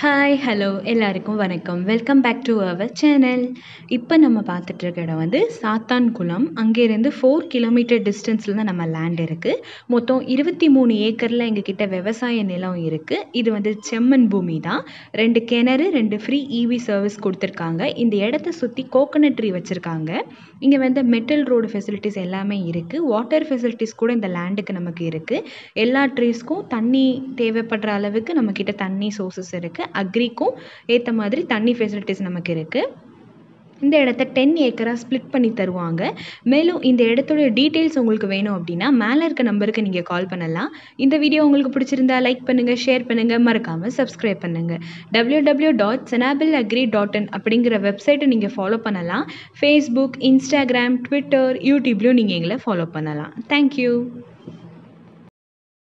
hi hello எல்லாருக்கும் வணக்கம் welcome back to our channel இப்போ நம்ம பார்த்துட்டு இருக்க இடம் வந்து சாத்தான்குளம் அங்கேருந்து ஃபோர் கிலோமீட்டர் டிஸ்டன்ஸில் தான் நம்ம லேண்ட் இருக்குது மொத்தம் இருபத்தி மூணு ஏக்கரில் எங்ககிட்ட விவசாய நிலம் இருக்குது இது வந்து செம்மண் பூமி தான் ரெண்டு கிணறு ரெண்டு ஃப்ரீ இவி சர்வீஸ் கொடுத்துருக்காங்க இந்த இடத்த சுற்றி கோகனட் ட்ரீ வச்சுருக்காங்க இங்கே வந்து மெட்டல் ரோடு ஃபெசிலிட்டிஸ் எல்லாமே இருக்குது வாட்டர் ஃபெசிலிட்டிஸ் கூட இந்த லேண்டுக்கு நமக்கு இருக்குது எல்லா ட்ரீஸ்க்கும் தண்ணி தேவைப்படுற அளவுக்கு நம்மக்கிட்ட தண்ணி சோர்சஸ் இருக்குது அக்ரிக்கும் ஏற்ற மாதிரி தண்ணி ஃபெசிலிட்டிஸ் நமக்கு இருக்குது இந்த இடத்த டென் ஏக்கராக ஸ்ப்ளிட் பண்ணி தருவாங்க மேலும் இந்த இடத்தோட டீட்டெயில்ஸ் உங்களுக்கு வேணும் அப்படின்னா மேலே இருக்க நம்பருக்கு நீங்கள் கால் பண்ணலாம் இந்த வீடியோ உங்களுக்கு பிடிச்சிருந்தா லைக் பண்ணுங்கள் ஷேர் பண்ணுங்கள் மறக்காமல் சப்ஸ்கிரைப் பண்ணுங்கள் டபிள்யூ டபிள்யூ டாட் செனாபிள் அக்ரி டாட் இன் அப்படிங்கிற வெப்சைட்டை நீங்கள் ஃபாலோ பண்ணலாம் ஃபேஸ்புக் இன்ஸ்டாகிராம் ட்விட்டர் யூடியூப்லேயும் நீங்கள் எங்களை ஃபாலோ பண்ணலாம் தேங்க்யூ